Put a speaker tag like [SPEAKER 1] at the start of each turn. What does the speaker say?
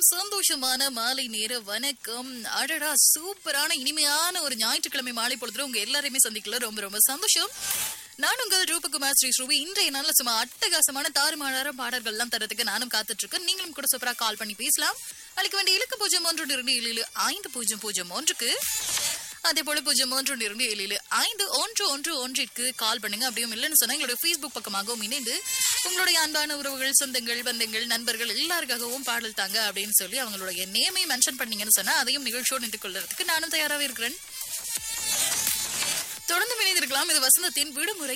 [SPEAKER 1] அனைவருக்கும் சந்தோஷமான மாலை நேர வணக்கம் அடடா சூப்பரான இனிமையான ஒரு ஞாயிற்றுக்கிழமை மாலை பொழுதுல உங்க எல்லாரையுமே சந்திக்கல ரொம்ப ரொம்ப சந்தோஷம் நான் உங்கள் ரூபகுமார் ஸ்ரீ ஸ்ரூவி இன்றைய நாள்ல சும்மா அட்டகாசமான தாறுமாறான பாடல்கள்லாம் தரத்துக்கு நானும் காத்துட்டு இருக்கேன் நீங்களும் கூட சூப்பரா கால் பண்ணி பேசலாம் அளிக்க வேண்டிய இலக்கு பூஜ்ஜியம் ஒன்று இரண்டு ஏழு ஏழு ஐந்து பூஜ்ஜியம் பூஜ்ஜியம் ஒன்றுக்கு அதே போல பூஜ்ஜியம் ஒன்று ஒன்று இரண்டு ஏழு ஏழு ஐந்து ஒன்று ஒன்று ஒன்றிற்கு கால் பண்ணுங்க அப்படியும் இல்லைன்னு சொன்னா எங்களுடைய ஃபேஸ்புக் பக்கமாகவும் இணைந்து உங்களுடைய அன்பான உறவுகள் சொந்தங்கள் பந்தங்கள் நண்பர்கள் எல்லாருக்காகவும் பாடல் தாங்க அப்படின்னு சொல்லி அவங்களுடைய நேமை மென்ஷன் பண்ணீங்கன்னு சொன்னா அதையும் நிகழ்ச்சியோடு நின்று கொள்றதுக்கு நானும் தயாராக இருக்கிறேன் தொடர்ந்து இணைந்திருக்கலாம் இது வசந்தத்தின் விடுமுறை